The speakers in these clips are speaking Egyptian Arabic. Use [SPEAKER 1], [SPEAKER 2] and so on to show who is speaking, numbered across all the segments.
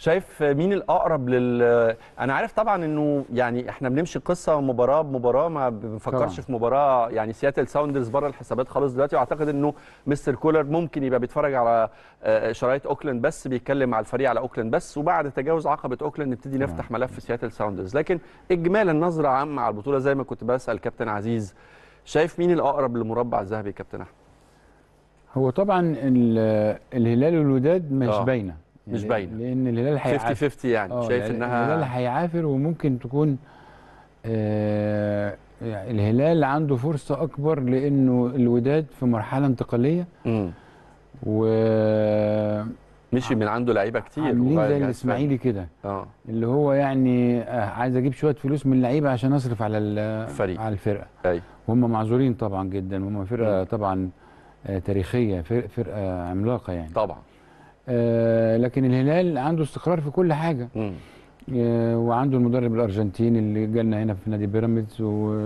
[SPEAKER 1] شايف مين الاقرب لل انا عارف طبعا انه يعني احنا بنمشي قصه مباراه بمباراه ما بنفكرش
[SPEAKER 2] طبعاً.
[SPEAKER 1] في مباراه يعني سياتل ساوندرز بره الحسابات خالص دلوقتي واعتقد انه مستر كولر ممكن يبقى بيتفرج على آه، شرايط اوكلاند بس بيتكلم مع الفريق على اوكلاند بس وبعد تجاوز عقبه اوكلاند نبتدي نفتح ملف سياتل ساوندرز لكن اجمالا نظره عامه على البطوله زي ما كنت بسال كابتن عزيز شايف مين الاقرب للمربع الذهبي يا كابتن احمد
[SPEAKER 2] هو طبعا ال- الهلال والوداد مش
[SPEAKER 1] آه.
[SPEAKER 2] باينه
[SPEAKER 1] مش
[SPEAKER 2] يعني
[SPEAKER 1] باينة.
[SPEAKER 2] لان الهلال
[SPEAKER 1] 50
[SPEAKER 2] هيعافر
[SPEAKER 1] 50 يعني
[SPEAKER 2] آه،
[SPEAKER 1] شايف
[SPEAKER 2] الهلال
[SPEAKER 1] انها
[SPEAKER 2] هيعافر وممكن تكون آه يعني الهلال عنده فرصه اكبر لانه الوداد في مرحله انتقاليه
[SPEAKER 1] مم.
[SPEAKER 2] و
[SPEAKER 1] مشي من عنده لعيبه كتير
[SPEAKER 2] عاملين
[SPEAKER 1] وغير
[SPEAKER 2] زي
[SPEAKER 1] جهاز
[SPEAKER 2] الاسماعيلي كده
[SPEAKER 1] فني. اه
[SPEAKER 2] اللي هو يعني آه، عايز اجيب شويه فلوس من اللعيبه عشان اصرف على ال-
[SPEAKER 1] الفريق.
[SPEAKER 2] على الفرقه
[SPEAKER 1] ايوه
[SPEAKER 2] وهم معذورين طبعا جدا هم فرقه
[SPEAKER 1] مم.
[SPEAKER 2] طبعا آه، تاريخيه فرقه, فرقة عملاقه يعني
[SPEAKER 1] طبعا
[SPEAKER 2] آه، لكن الهلال عنده استقرار في كل حاجه
[SPEAKER 1] مم.
[SPEAKER 2] آه، وعنده المدرب الارجنتيني اللي جالنا هنا في نادي بيراميدز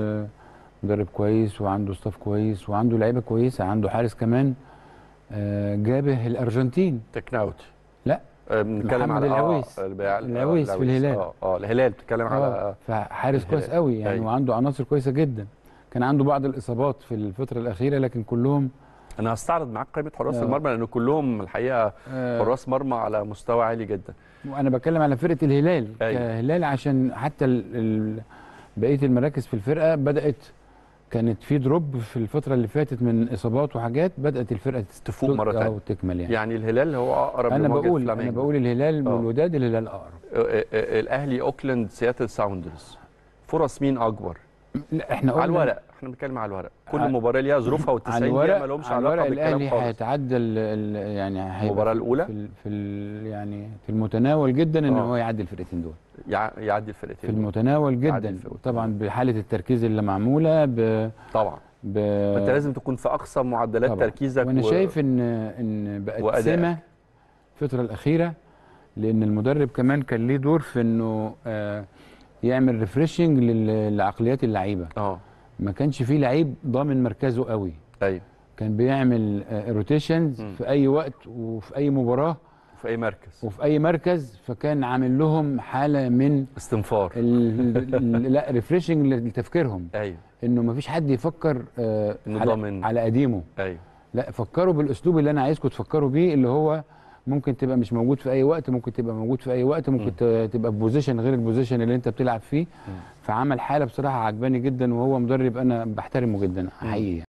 [SPEAKER 2] ومدرب كويس وعنده ستاف كويس وعنده لعيبه كويسه عنده حارس كمان آه، جابه الارجنتين
[SPEAKER 1] تكناوت
[SPEAKER 2] لا
[SPEAKER 1] آه، بنتكلم
[SPEAKER 2] محمد
[SPEAKER 1] على
[SPEAKER 2] العويس.
[SPEAKER 1] اه البيع-
[SPEAKER 2] العويس
[SPEAKER 1] آه،
[SPEAKER 2] في الهلال.
[SPEAKER 1] اه اه الهلال بتتكلم على
[SPEAKER 2] اه فحارس كويس
[SPEAKER 1] الهلال.
[SPEAKER 2] قوي يعني
[SPEAKER 1] أيوة.
[SPEAKER 2] وعنده عناصر كويسه جدا كان عنده بعض الاصابات في الفتره الاخيره لكن كلهم
[SPEAKER 1] انا هستعرض معاك قائمه حراس
[SPEAKER 2] آه.
[SPEAKER 1] المرمى لان كلهم الحقيقه
[SPEAKER 2] آه،
[SPEAKER 1] حراس مرمى على مستوى عالي جدا
[SPEAKER 2] وانا بتكلم على فرقه الهلال
[SPEAKER 1] أيوة.
[SPEAKER 2] كهلال عشان حتى ال... ال... بقيه المراكز في الفرقه بدات كانت في دروب في الفتره اللي فاتت من اصابات وحاجات بدات الفرقه
[SPEAKER 1] تفوق مرة تانية.
[SPEAKER 2] او تكمل يعني,
[SPEAKER 1] يعني الهلال هو اقرب
[SPEAKER 2] انا
[SPEAKER 1] لمواجهة
[SPEAKER 2] بقول انا
[SPEAKER 1] فلامينجو.
[SPEAKER 2] بقول الهلال
[SPEAKER 1] آه.
[SPEAKER 2] والوداد الهلال اقرب
[SPEAKER 1] آه، آه، آه، الاهلي اوكلاند سياتل ساوندرز فرص مين اكبر
[SPEAKER 2] لا احنا
[SPEAKER 1] على
[SPEAKER 2] قلنا
[SPEAKER 1] الورق احنا بنتكلم على الورق كل
[SPEAKER 2] على-
[SPEAKER 1] مباراه ليها ظروفها
[SPEAKER 2] على
[SPEAKER 1] وال90 دقيقه
[SPEAKER 2] الورق
[SPEAKER 1] ما لهمش
[SPEAKER 2] على
[SPEAKER 1] علاقه
[SPEAKER 2] الورق
[SPEAKER 1] بالكلام
[SPEAKER 2] الاهلي
[SPEAKER 1] خالص
[SPEAKER 2] هيتعدى ال- ال- يعني هيبقى
[SPEAKER 1] المباراة
[SPEAKER 2] في-
[SPEAKER 1] الأولى؟
[SPEAKER 2] في ال في ال يعني في المتناول جدا ان
[SPEAKER 1] آه.
[SPEAKER 2] هو يعدي الفرقتين دول
[SPEAKER 1] يع- يعدي
[SPEAKER 2] في
[SPEAKER 1] الفرقتين
[SPEAKER 2] المتناول
[SPEAKER 1] يعدي
[SPEAKER 2] جدا
[SPEAKER 1] الفرقتين.
[SPEAKER 2] طبعا بحاله التركيز اللي معموله ب
[SPEAKER 1] طبعا
[SPEAKER 2] ب
[SPEAKER 1] ما انت لازم تكون في اقصى معدلات
[SPEAKER 2] طبعاً.
[SPEAKER 1] تركيزك
[SPEAKER 2] وانا
[SPEAKER 1] و-
[SPEAKER 2] شايف ان ان بقت
[SPEAKER 1] وأدائك.
[SPEAKER 2] سمه الفتره الاخيره لان المدرب كمان كان ليه دور في انه آه، يعمل ريفريشنج لعقليات اللعيبه
[SPEAKER 1] اه
[SPEAKER 2] ما كانش فيه لعيب ضامن مركزه قوي
[SPEAKER 1] ايوه
[SPEAKER 2] كان بيعمل روتيشنز
[SPEAKER 1] مم.
[SPEAKER 2] في اي وقت وفي اي مباراه
[SPEAKER 1] في اي مركز
[SPEAKER 2] وفي اي مركز فكان عامل لهم حاله من
[SPEAKER 1] استنفار
[SPEAKER 2] ال- ال- لا ريفريشنج لتفكيرهم
[SPEAKER 1] ايوه
[SPEAKER 2] انه ما فيش حد يفكر آه،
[SPEAKER 1] إنه
[SPEAKER 2] على,
[SPEAKER 1] ضامن.
[SPEAKER 2] على قديمه
[SPEAKER 1] ايوه
[SPEAKER 2] لا فكروا بالاسلوب اللي انا عايزكم تفكروا بيه اللي هو ممكن تبقى مش موجود في اي وقت ممكن تبقى موجود في اي وقت ممكن ت- تبقى في بوزيشن غير البوزيشن اللي انت بتلعب فيه فعمل حاله بصراحه عجباني جدا وهو مدرب انا بحترمه جدا حقيقي